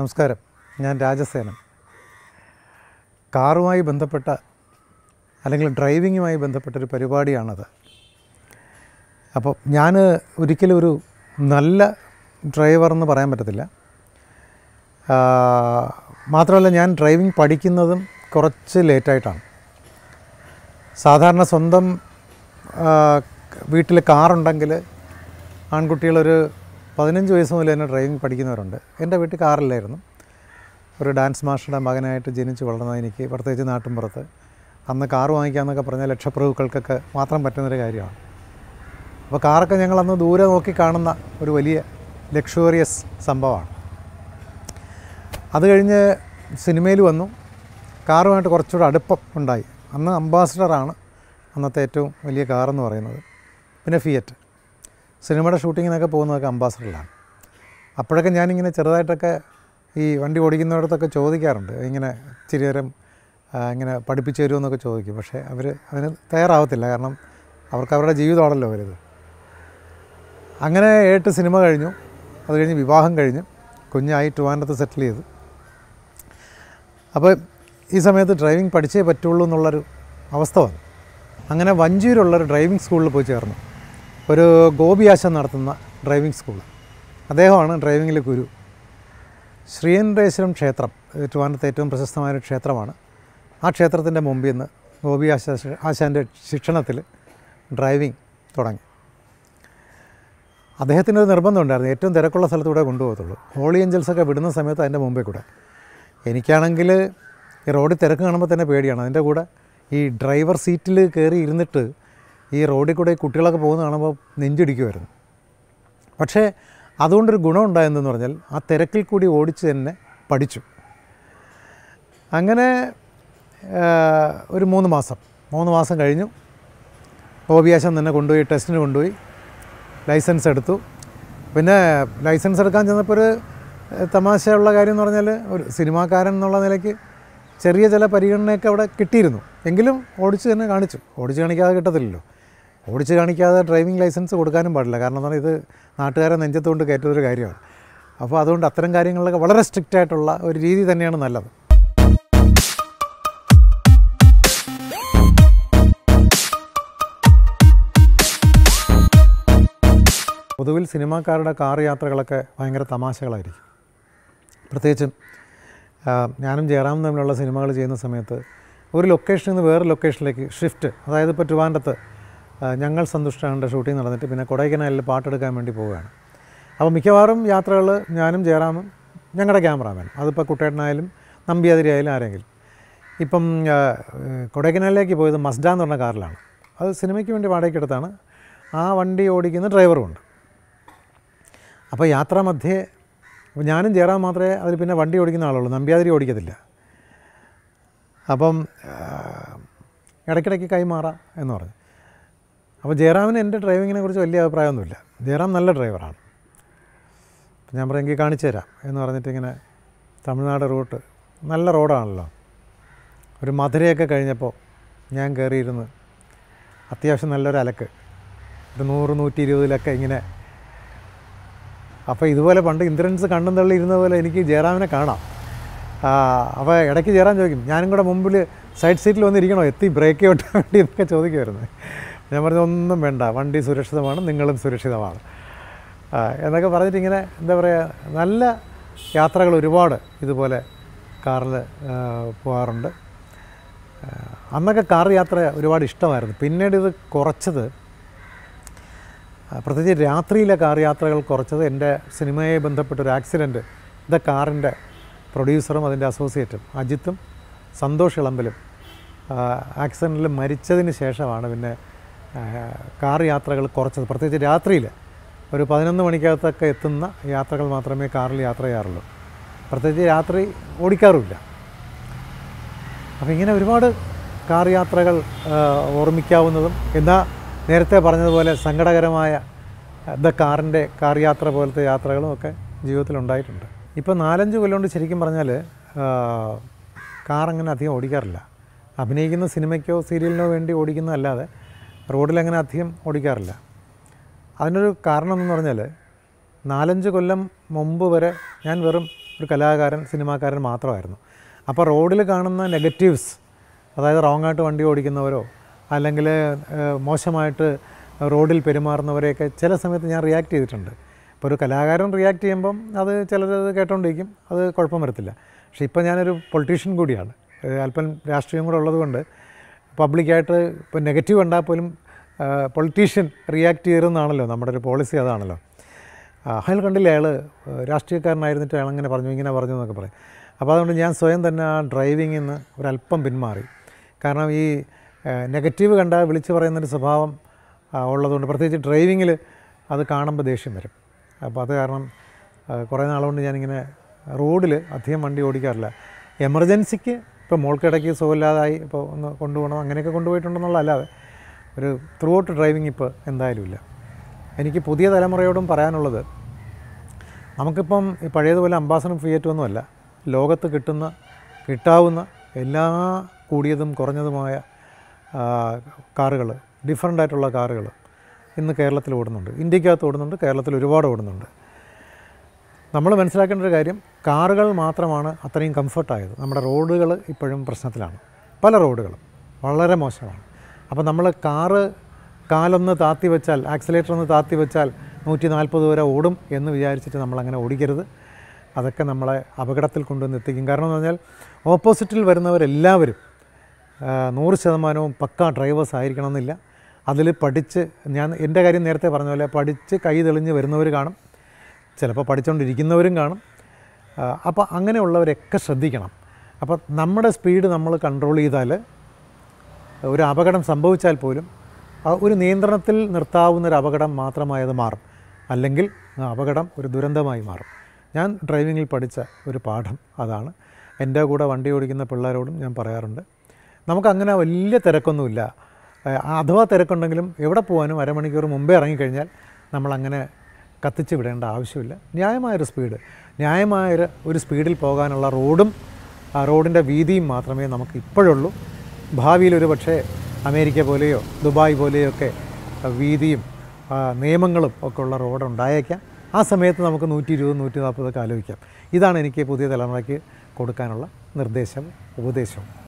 നമസ്കാരം ഞാൻ രാജസേനൻ കാറുമായി ബന്ധപ്പെട്ട അല്ലെങ്കിൽ ഡ്രൈവിങ്ങുമായി ബന്ധപ്പെട്ടൊരു പരിപാടിയാണത് അപ്പോൾ ഞാൻ ഒരിക്കലും ഒരു നല്ല ഡ്രൈവർ എന്ന് പറയാൻ പറ്റത്തില്ല ആ, മാത്രമല്ല ഞാൻ ഡ്രൈവിംഗ് പഠിക്കുന്നതും കുറച്ച് ലേറ്റായിട്ടാണ് സാധാരണ സ്വന്തം വീട്ടിൽ കാറുണ്ടെങ്കിൽ ആൺകുട്ടികളൊരു പതിനഞ്ച് വയസ്സ് മുതൽ തന്നെ ഡ്രൈവിംഗ് പഠിക്കുന്നവരുണ്ട് എൻ്റെ വീട്ടിൽ കാറില്ലായിരുന്നു ഒരു ഡാൻസ് മാസ്റ്ററുടെ മകനായിട്ട് ജനിച്ച് വളർന്ന എനിക്ക് പ്രത്യേകിച്ച് നാട്ടിൻപുറത്ത് അന്ന് കാറ് വാങ്ങിക്കാമെന്നൊക്കെ പറഞ്ഞാൽ ലക്ഷപ്രഭുക്കൾക്കൊക്കെ മാത്രം പറ്റുന്നൊരു കാര്യമാണ് അപ്പോൾ കാറൊക്കെ ഞങ്ങൾ അന്ന് ദൂരെ നോക്കി കാണുന്ന ഒരു വലിയ ലക്ഷറിയസ് സംഭവമാണ് അത് കഴിഞ്ഞ് സിനിമയിൽ വന്നു കാറുമായിട്ട് കുറച്ചുകൂടെ അടുപ്പം ഉണ്ടായി അന്ന് അംബാസഡറാണ് അന്നത്തെ ഏറ്റവും വലിയ കാറെന്ന് പറയുന്നത് പിന്നെ ഫിയറ്റ് സിനിമയുടെ ഷൂട്ടിങ്ങിനൊക്കെ പോകുന്നതൊക്കെ അംബാസഡറിലാണ് അപ്പോഴൊക്കെ ഞാനിങ്ങനെ ചെറുതായിട്ടൊക്കെ ഈ വണ്ടി ഓടിക്കുന്നവരടുത്തൊക്കെ ചോദിക്കാറുണ്ട് ഇങ്ങനെ ഇച്ചിരി നേരം ആ, ഇങ്ങനെ പഠിപ്പിച്ചു തരുമെന്നൊക്കെ ചോദിക്കും പക്ഷേ അവർ അതിന് തയ്യാറാവത്തില്ല കാരണം അവർക്ക് അവരുടെ ജീവിതമാണല്ലോ വലുത് അങ്ങനെ ഏട്ട് സിനിമ കഴിഞ്ഞു അത് കഴിഞ്ഞ് വിവാഹം കഴിഞ്ഞ് കുഞ്ഞായി ട്രിവാൻഡ്രത്ത് സെറ്റിൽ ചെയ്തു അപ്പോൾ ഈ സമയത്ത് ഡ്രൈവിംഗ് പഠിച്ചേ പറ്റുള്ളൂ എന്നുള്ളൊരു അവസ്ഥ വന്നു അങ്ങനെ വഞ്ചിയൂരുള്ളൊരു ഡ്രൈവിംഗ് സ്കൂളിൽ പോയി ചേർന്നു ഒരു ഗോപിയാശം നടത്തുന്ന ഡ്രൈവിംഗ് സ്കൂൾ അദ്ദേഹമാണ് ഡ്രൈവിങ്ങിലെ ഗുരു ശ്രീയന്ത്രേശ്വരം ക്ഷേത്രം ഇത് ട്രിവാൻഡ്രത്തെ ഏറ്റവും പ്രശസ്തമായൊരു ക്ഷേത്രമാണ് ആ ക്ഷേത്രത്തിൻ്റെ മുമ്പിൽ നിന്ന് ഗോപി ആശാ ആശാൻ്റെ ശിക്ഷണത്തിൽ ഡ്രൈവിംഗ് തുടങ്ങി അദ്ദേഹത്തിൻ്റെ ഒരു നിർബന്ധമുണ്ടായിരുന്നു ഏറ്റവും തിരക്കുള്ള സ്ഥലത്തൂടെ കൊണ്ടുപോകത്തുള്ളൂ ഹോളി ഏഞ്ചൽസൊക്കെ വിടുന്ന സമയത്ത് അതിൻ്റെ മുമ്പിൽ കൂടെ എനിക്കാണെങ്കിൽ ഈ റോഡിൽ തിരക്ക് കാണുമ്പോൾ തന്നെ പേടിയാണ് അതിൻ്റെ കൂടെ ഈ ഡ്രൈവർ സീറ്റിൽ കയറി ഇരുന്നിട്ട് ഈ റോഡിൽ കൂടെ ഈ കുട്ടികളൊക്കെ പോകുന്ന കാണുമ്പോൾ നെഞ്ചിടിക്കുമായിരുന്നു പക്ഷേ അതുകൊണ്ടൊരു ഗുണമുണ്ടായെന്ന് പറഞ്ഞാൽ ആ തിരക്കിൽ കൂടി ഓടിച്ച് തന്നെ പഠിച്ചു അങ്ങനെ ആ, ഒരു മൂന്ന് മാസം മൂന്ന് മാസം കഴിഞ്ഞു ഓബിയാശം തന്നെ കൊണ്ടുപോയി ടെസ്റ്റിന് കൊണ്ടുപോയി ലൈസൻസ് എടുത്തു പിന്നെ ലൈസൻസ് എടുക്കാൻ ചെന്നപ്പോൾ ഒരു ഏഹ്, തമാശയുള്ള കാര്യം എന്ന് പറഞ്ഞാൽ ഒരു സിനിമാക്കാരൻ എന്നുള്ള നിലയ്ക്ക് ചെറിയ ചില പരിഗണനയൊക്കെ അവിടെ കിട്ടിയിരുന്നു എങ്കിലും ഓടിച്ച് തന്നെ കാണിച്ചു ഓടിച്ച് കാണിക്കാതെ കിട്ടത്തില്ലല്ലോ ഓടിച്ച് കാണിക്കാതെ ഡ്രൈവിംഗ് ലൈസൻസ് കൊടുക്കാനും പാടില്ല കാരണം എന്ന് പറഞ്ഞാൽ ഇത് നാട്ടുകാരെ നെഞ്ചത്തുകൊണ്ട് കയറ്റുന്നൊരു കാര്യമാണ് അപ്പോൾ അതുകൊണ്ട് അത്തരം കാര്യങ്ങളിലൊക്കെ വളരെ സ്ട്രിക്റ്റ് ആയിട്ടുള്ള ഒരു രീതി തന്നെയാണ് നല്ലത് പൊതുവിൽ സിനിമാക്കാരുടെ കാർ യാത്രകളൊക്കെ ഭയങ്കര തമാശകളായിരിക്കും പ്രത്യേകിച്ചും ആ, ഞാനും ജയറാമും തമ്മിലുള്ള സിനിമകൾ ചെയ്യുന്ന സമയത്ത് ഒരു ലൊക്കേഷനിൽ നിന്ന് വേറെ ലൊക്കേഷനിലേക്ക് ഷിഫ്റ്റ് അതായത് ഇപ്പോൾ ട്രിവാൻഡ്രത്ത് ആ, ഞങ്ങൾ സന്തുഷ്ടാണ്ട് ഷൂട്ടിംഗ് നടന്നിട്ട് പിന്നെ കൊടൈക്കനാലിൽ പാട്ടെടുക്കാൻ വേണ്ടി പോവുകയാണ് അപ്പോൾ മിക്കവാറും യാത്രകൾ ഞാനും ജയറാമും ഞങ്ങളുടെ ക്യാമറാമാൻ അതിപ്പോൾ കുട്ടേട്ടനായാലും നമ്പിയാതിരി ആയാലും ആരെങ്കിലും ഇപ്പം ആ, കൊടൈക്കനാലിലേക്ക് പോയത് മസ്ഡ എന്ന് പറഞ്ഞ കാറിലാണ് അത് സിനിമയ്ക്ക് വേണ്ടി വാടകയ്ക്ക് എടുത്താണ് ആ വണ്ടി ഓടിക്കുന്ന ഡ്രൈവറുമുണ്ട് അപ്പോൾ യാത്രാമധ്യേ അപ്പോൾ ഞാനും ജയറാം മാത്രമേ അതിൽ പിന്നെ വണ്ടി ഓടിക്കുന്ന ആളുള്ളൂ നമ്പ്യാതിരി ഓടിക്കത്തില്ല അപ്പം ആ, ഇടയ്ക്കിടയ്ക്ക് കൈമാറാം എന്ന് പറഞ്ഞു അപ്പോൾ ജയറാമിന് എൻ്റെ ഡ്രൈവിങ്ങിനെ കുറിച്ച് വലിയ അഭിപ്രായമൊന്നുമില്ല ജയറാം നല്ല ഡ്രൈവറാണ് അപ്പം ഞാൻ പറയെങ്കിൽ കാണിച്ചു തരാം എന്ന് പറഞ്ഞിട്ട് ഇങ്ങനെ തമിഴ്നാട് റൂട്ട് നല്ല റോഡാണല്ലോ ഒരു മധുരയൊക്കെ കഴിഞ്ഞപ്പോൾ ഞാൻ കയറിയിരുന്ന് അത്യാവശ്യം നല്ലൊരു അലക്ക് ഒരു നൂറ് നൂറ്റി ഇരുപതിലൊക്കെ ഇങ്ങനെ അപ്പോൾ ഇതുപോലെ പണ്ട് ഇന്ദ്രൻസ് കണ്ണും തള്ളി ഇരുന്ന പോലെ എനിക്ക് ജയറാമിനെ കാണാം ആ, അപ്പോൾ ഇടയ്ക്ക് ജയറാം ചോദിക്കും ഞാനും കൂടെ മുമ്പിൽ സൈഡ് സീറ്റിൽ വന്നിരിക്കണോ എത്തി ബ്രേക്ക് ഓട്ടാൻ വേണ്ടി എന്നൊക്കെ ചോദിക്കുമായിരുന്നു ഞാൻ പറഞ്ഞു ഒന്നും വേണ്ട വണ്ടി സുരക്ഷിതമാണ് നിങ്ങളും സുരക്ഷിതമാണ് ആ, എന്നൊക്കെ പറഞ്ഞിട്ട് ഇങ്ങനെ എന്താ പറയുക നല്ല യാത്രകൾ ഒരുപാട് ഇതുപോലെ കാറിൽ പോകാറുണ്ട് ആ, അന്നൊക്കെ കാർ യാത്ര ഒരുപാട് ഇഷ്ടമായിരുന്നു പിന്നീട് ഇത് കുറച്ചത് ആ, പ്രത്യേകിച്ച് രാത്രിയിലെ കാർ യാത്രകൾ കുറച്ചത് എൻ്റെ സിനിമയെ ബന്ധപ്പെട്ട ഒരു ആക്സിഡൻറ്റ് ദ കാറിൻ്റെ പ്രൊഡ്യൂസറും അതിൻ്റെ അസോസിയേറ്റും അജിത്തും സന്തോഷ് ഇളമ്പലും ആക്സിഡൻറ്റിൽ മരിച്ചതിന് ശേഷമാണ് പിന്നെ ആ, കാർ യാത്രകൾ കുറച്ചത് പ്രത്യേകിച്ച് രാത്രിയിൽ ഒരു പതിനൊന്ന് മണിക്കകത്തൊക്കെ എത്തുന്ന യാത്രകൾ മാത്രമേ കാറിൽ യാത്ര ചെയ്യാറുള്ളൂ പ്രത്യേകിച്ച് രാത്രി ഓടിക്കാറുമില്ല അപ്പോൾ ഇങ്ങനെ ഒരുപാട് കാർ യാത്രകൾ ആ, ഓർമ്മിക്കാവുന്നതും എന്നാൽ നേരത്തെ പറഞ്ഞതുപോലെ സങ്കടകരമായ ദ കാറിൻ്റെ കാർ യാത്ര പോലത്തെ യാത്രകളും ഒക്കെ ജീവിതത്തിൽ ഉണ്ടായിട്ടുണ്ട് ഇപ്പോൾ നാലഞ്ച് കൊല്ലം കൊണ്ട് ശരിക്കും പറഞ്ഞാൽ കാർ അങ്ങനെ അധികം ഓടിക്കാറില്ല അഭിനയിക്കുന്ന സിനിമയ്ക്കോ സീരിയലിനോ വേണ്ടി ഓടിക്കുന്നതല്ലാതെ റോഡിലങ്ങനെ അധികം ഓടിക്കാറില്ല അതിനൊരു കാരണം എന്ന് പറഞ്ഞാൽ നാലഞ്ച് കൊല്ലം മുമ്പ് വരെ ഞാൻ വെറും ഒരു കലാകാരൻ സിനിമാക്കാരൻ മാത്രമായിരുന്നു അപ്പോൾ റോഡിൽ കാണുന്ന നെഗറ്റീവ്സ് അതായത് റോങ് ആയിട്ട് വണ്ടി ഓടിക്കുന്നവരോ അല്ലെങ്കിൽ ഏഹ്, മോശമായിട്ട് റോഡിൽ പെരുമാറുന്നവരെയൊക്കെ ചില സമയത്ത് ഞാൻ റിയാക്ട് ചെയ്തിട്ടുണ്ട് ഇപ്പോൾ ഒരു കലാകാരൻ റിയാക്ട് ചെയ്യുമ്പം അത് ചിലരത് കേട്ടോണ്ടിരിക്കും അത് കുഴപ്പം വരത്തില്ല പക്ഷേ ഇപ്പോൾ ഞാനൊരു പൊളിറ്റീഷ്യൻ കൂടിയാണ് ഏഹ്, അല്പം രാഷ്ട്രീയം കൂടെ ഉള്ളതുകൊണ്ട് പബ്ലിക്കായിട്ട് ഇപ്പോൾ നെഗറ്റീവ് ഉണ്ടാൽ പോലും പൊളിറ്റീഷ്യൻ റിയാക്ട് ചെയ്യരുതെന്നാണല്ലോ നമ്മുടെ ഒരു പോളിസി അതാണല്ലോ ആ, അയാൾ കണ്ടില്ല അയാൾ രാഷ്ട്രീയക്കാരനായിരുന്നിട്ട് അയാൾ അങ്ങനെ പറഞ്ഞു ഇങ്ങനെ പറഞ്ഞു എന്നൊക്കെ പറയും അപ്പോൾ അതുകൊണ്ട് ഞാൻ സ്വയം തന്നെ ആ ഡ്രൈവിങ്ങിൽ നിന്ന് ഒരല്പം പിന്മാറി കാരണം ഈ നെഗറ്റീവ് കണ്ടാൽ വിളിച്ച് പറയുന്നൊരു സ്വഭാവം ആ, ഉള്ളതുകൊണ്ട് പ്രത്യേകിച്ച് ഡ്രൈവിങ്ങിൽ അത് കാണുമ്പോൾ ദേഷ്യം വരും അപ്പോൾ അത് കാരണം ആ, കുറേ നാളുകൊണ്ട് ഞാനിങ്ങനെ റോഡിൽ അധികം വണ്ടി ഓടിക്കാറില്ല എമർജൻസിക്ക് ഇപ്പോൾ മോൾക്കിടയ്ക്ക് സുഖമില്ലാതായി ഇപ്പോൾ ഒന്ന് കൊണ്ടുപോകണം അങ്ങനെയൊക്കെ കൊണ്ടുപോയിട്ടുണ്ടെന്നുള്ളതല്ലാതെ ഒരു ത്രൂ ഔട്ട് ഡ്രൈവിംഗ് ഇപ്പോൾ എന്തായാലും ഇല്ല എനിക്ക് പുതിയ തലമുറയോടും പറയാനുള്ളത് നമുക്കിപ്പം ഈ പഴയതുപോലെ അംബാസഡർ ഫിയറ്റ് ഒന്നുമല്ല ലോകത്ത് കിട്ടുന്ന കിട്ടാവുന്ന എല്ലാ കൂടിയതും കുറഞ്ഞതുമായ കാറുകൾ ഡിഫറൻ്റ് ആയിട്ടുള്ള കാറുകൾ ഇന്ന് കേരളത്തിൽ ഓടുന്നുണ്ട് ഇന്ത്യക്കകത്ത് ഓടുന്നുണ്ട് കേരളത്തിൽ ഒരുപാട് ഓടുന്നുണ്ട് നമ്മൾ മനസ്സിലാക്കേണ്ട ഒരു കാര്യം കാറുകൾ മാത്രമാണ് അത്രയും കംഫർട്ടായത് നമ്മുടെ റോഡുകൾ ഇപ്പോഴും പ്രശ്നത്തിലാണ് പല റോഡുകളും വളരെ മോശമാണ് അപ്പോൾ നമ്മൾ കാറ് കാലൊന്ന് താത്തി വെച്ചാൽ ആക്സിലേറ്റർ ഒന്ന് താത്തി വെച്ചാൽ നൂറ്റി നാൽപ്പത് വരെ ഓടും എന്ന് വിചാരിച്ചിട്ട് നമ്മളങ്ങനെ ഓടിക്കരുത് അതൊക്കെ നമ്മളെ അപകടത്തിൽ കൊണ്ടുവന്ന് എത്തിക്കും കാരണം എന്ന് പറഞ്ഞാൽ ഓപ്പോസിറ്റിൽ വരുന്നവരെല്ലാവരും ആ, നൂറ് ശതമാനവും പക്ക ഡ്രൈവേഴ്സ് ആയിരിക്കണമെന്നില്ല അതിൽ പഠിച്ച് ഞാൻ എൻ്റെ കാര്യം നേരത്തെ പറഞ്ഞ പോലെ പഠിച്ച് കൈ തെളിഞ്ഞ് വരുന്നവർ കാണും ചിലപ്പോൾ പഠിച്ചുകൊണ്ടിരിക്കുന്നവരും കാണും അപ്പോൾ അങ്ങനെയുള്ളവരൊക്കെ ശ്രദ്ധിക്കണം അപ്പോൾ നമ്മുടെ സ്പീഡ് നമ്മൾ കൺട്രോൾ ചെയ്താൽ ഒരു അപകടം സംഭവിച്ചാൽ പോലും ആ ഒരു നിയന്ത്രണത്തിൽ നിർത്താവുന്ന ഒരു അപകടം മാത്രമായി അത് മാറും അല്ലെങ്കിൽ ആ അപകടം ഒരു ദുരന്തമായി മാറും ഞാൻ ഡ്രൈവിങ്ങിൽ പഠിച്ച ഒരു പാഠം അതാണ് എൻ്റെ കൂടെ വണ്ടി ഓടിക്കുന്ന പിള്ളേരോടും ഞാൻ പറയാറുണ്ട് നമുക്കങ്ങനെ വലിയ തിരക്കൊന്നുമില്ല ഏഹ് അഥവാ തിരക്കുണ്ടെങ്കിലും എവിടെ പോകാനും അരമണിക്കൂർ മുമ്പേ ഇറങ്ങിക്കഴിഞ്ഞാൽ നമ്മളങ്ങനെ കത്തിച്ച് വിടേണ്ട ആവശ്യമില്ല ന്യായമായൊരു സ്പീഡ് ന്യായമായൊരു ഒരു സ്പീഡിൽ പോകാനുള്ള റോഡും ആ റോഡിൻ്റെ വീതിയും മാത്രമേ നമുക്ക് ഇപ്പോഴുള്ളൂ ഭാവിയിൽ ഒരു പക്ഷേ അമേരിക്ക പോലെയോ ദുബായ് പോലെയോ ഒക്കെ വീതിയും ആ, നിയമങ്ങളും ഒക്കെ ഉള്ള റോഡ് ഉണ്ടായേക്കാം ആ സമയത്ത് നമുക്ക് നൂറ്റി ഇരുപത് നൂറ്റി നാൽപ്പതൊക്കെ ആലോചിക്കാം ഇതാണ് എനിക്ക് പുതിയ തലമുറയ്ക്ക് കൊടുക്കാനുള്ള നിർദ്ദേശം ഉപദേശവും